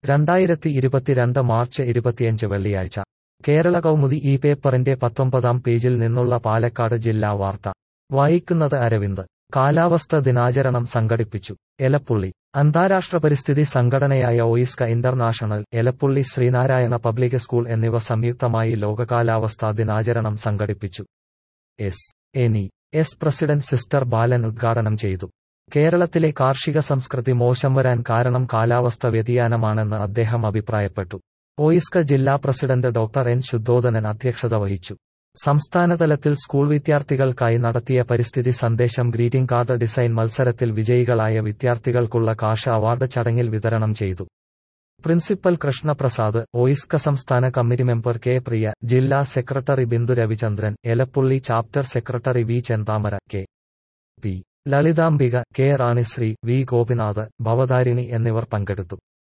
രണ്ടായിരത്തി ഇരുപത്തിരണ്ട് മാർച്ച് ഇരുപത്തിയഞ്ച് വെള്ളിയാഴ്ച കേരള കൗമുദി ഈ പേപ്പറിന്റെ പത്തൊമ്പതാം പേജിൽ നിന്നുള്ള പാലക്കാട് ജില്ലാ വാർത്ത വായിക്കുന്നത് അരവിന്ദ് കാലാവസ്ഥ ദിനാചരണം സംഘടിപ്പിച്ചു എലപ്പുള്ളി അന്താരാഷ്ട്ര പരിസ്ഥിതി സംഘടനയായ OISCA international Elappully Sreenarayana public school എന്നിവ സംയുക്തമായി ലോക കാലാവസ്ഥാ ദിനാചരണം സംഘടിപ്പിച്ചു S N S president sister Balan ഉദ്ഘാടനം ചെയ്തു കേരളത്തിലെ കാർഷിക സംസ്കൃതി മോശം വരാൻ കാരണം കാലാവസ്ഥ വ്യതിയാനമാണെന്ന് അദ്ദേഹം അഭിപ്രായപ്പെട്ടു ഒയിസ്ക ജില്ലാ പ്രസിഡന്റ് ഡോക്ടർ എൻ ശുദ്ധോദനൻ അധ്യക്ഷത വഹിച്ചു സംസ്ഥാനതലത്തിൽ സ്കൂൾ വിദ്യാർത്ഥികൾക്കായി നടത്തിയ പരിസ്ഥിതി സന്ദേശം ഗ്രീറ്റിംഗ് കാർഡ് ഡിസൈൻ മത്സരത്തിൽ വിജയികളായ വിദ്യാർത്ഥികൾക്കുള്ള കാഷ അവാർഡ് ചടങ്ങിൽ വിതരണം ചെയ്തു പ്രിൻസിപ്പൽ കൃഷ്ണപ്രസാദ് ഒയിസ്ക സംസ്ഥാന കമ്മിറ്റി മെമ്പർ കെ പ്രിയ ജില്ലാ secretary Bindu Ravichandran Elappully chapter secretary V Chenthamara K P Lalithambika K Ranisree V Gopinath Bhavatharini എന്നിവർ പങ്കെടുത്തു